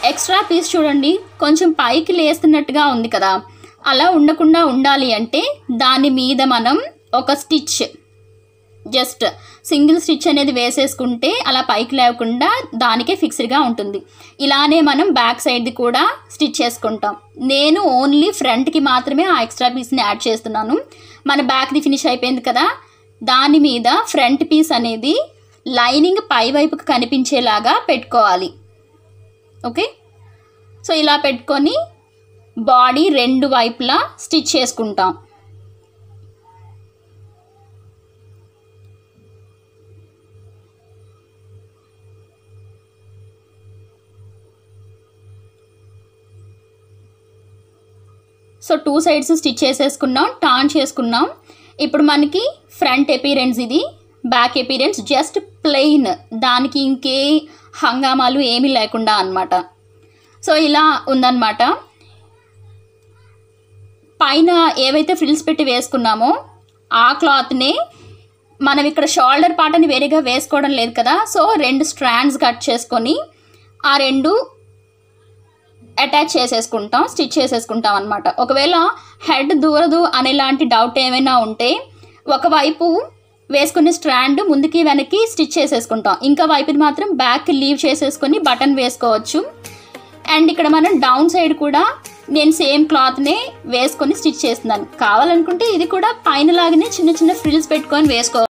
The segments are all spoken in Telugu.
ఎక్స్ట్రా పీస్ చూడండి కొంచెం పైకి లేస్తున్నట్టుగా ఉంది కదా అలా ఉండకుండా ఉండాలి అంటే దాని మీద మనం ఒక స్టిచ్ జస్ట్ సింగిల్ స్టిచ్ అనేది వేసేసుకుంటే అలా పైకి లేకుండా దానికే ఫిక్స్డ్గా ఉంటుంది ఇలానే మనం బ్యాక్ సైడ్ది కూడా స్టిచ్ చేసుకుంటాం నేను ఓన్లీ ఫ్రంట్కి మాత్రమే ఆ ఎక్స్ట్రా పీస్ని యాడ్ చేస్తున్నాను మన బ్యాక్ది ఫినిష్ అయిపోయింది కదా దాని మీద ఫ్రంట్ పీస్ అనేది లైనింగ్ పై వైపుకి కనిపించేలాగా పెట్టుకోవాలి ఓకే సో ఇలా పెట్టుకొని బాడీ రెండు వైపులా స్టిచ్ చేసుకుంటాం సో టూ సైడ్స్ స్టిచ్ చేసేసుకున్నాం టాన్ చేసుకున్నాం ఇప్పుడు మనకి ఫ్రంట్ ఎపీరెన్స్ ఇది బ్యాక్ ఎపీరెన్స్ జస్ట్ ప్లెయిన్ దానికి ఇంకే హంగామాలు ఏమీ లేకుండా అన్నమాట సో ఇలా ఉందన్నమాట పైన ఏవైతే ఫ్రిల్స్ పెట్టి వేసుకున్నామో ఆ క్లాత్నే మనం ఇక్కడ షోల్డర్ పార్ట్ అని వేరేగా వేసుకోవడం లేదు కదా సో రెండు స్ట్రాండ్స్ కట్ చేసుకొని ఆ రెండు అటాచ్ చేసేసుకుంటాం స్టిచ్ చేసేసుకుంటాం అనమాట ఒకవేళ హెడ్ దూరదు అనేలాంటి డౌట్ ఏమైనా ఉంటే ఒకవైపు వేసుకునే స్ట్రాండ్ ముందుకి వెనక్కి స్టిచ్ చేసేసుకుంటాం ఇంకా వైపుని మాత్రం బ్యాక్ లీవ్ చేసేసుకొని బటన్ వేసుకోవచ్చు అండ్ ఇక్కడ మనం డౌన్ సైడ్ కూడా నేను సేమ్ క్లాత్నే వేసుకొని స్టిచ్ చేస్తున్నాను కావాలనుకుంటే ఇది కూడా పైన లాగానే చిన్న చిన్న ఫ్రిల్స్ పెట్టుకొని వేసుకో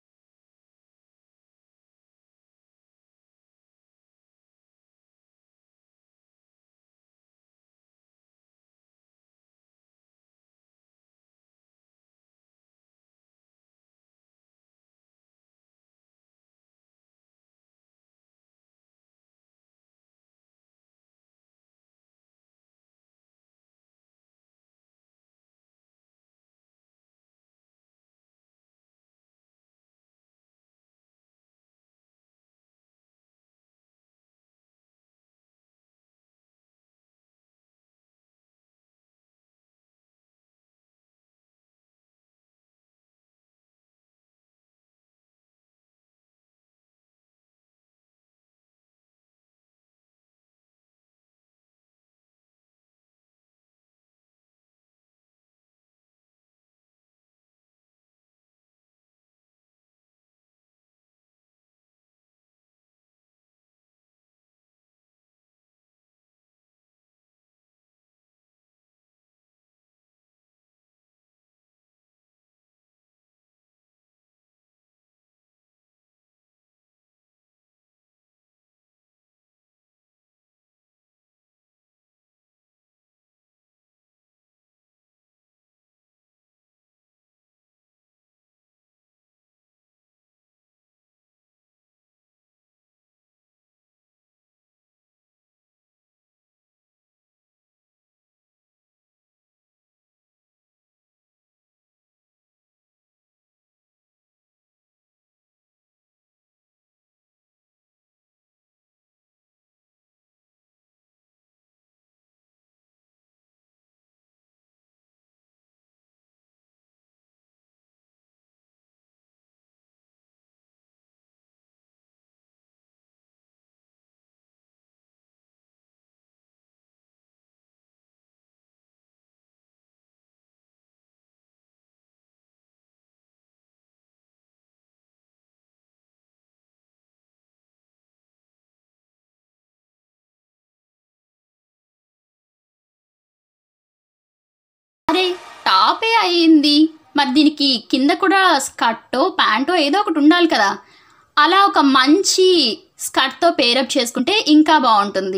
అరే టాపే అయ్యింది మరి దీనికి కింద కూడా స్కర్టో ప్యాంటో ఏదో ఒకటి ఉండాలి కదా అలా ఒక మంచి స్కర్ట్తో పేరప్ చేసుకుంటే ఇంకా బాగుంటుంది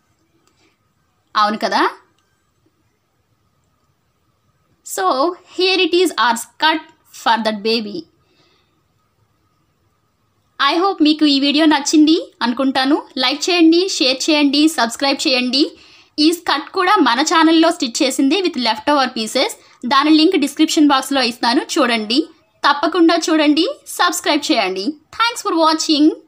అవును కదా so here it is our skirt for that baby I hope మీకు ఈ వీడియో నచ్చింది అనుకుంటాను లైక్ చేయండి షేర్ చేయండి సబ్స్క్రైబ్ చేయండి ఈ స్కర్ట్ కూడా మన ఛానల్లో స్టిచ్ చేసింది విత్ లెఫ్ట్ ఓవర్ పీసెస్ దాని లింక్ డిస్క్రిప్షన్ బాక్స్లో ఇస్తాను చూడండి తప్పకుండా చూడండి సబ్స్క్రైబ్ చేయండి థ్యాంక్స్ ఫర్ వాచింగ్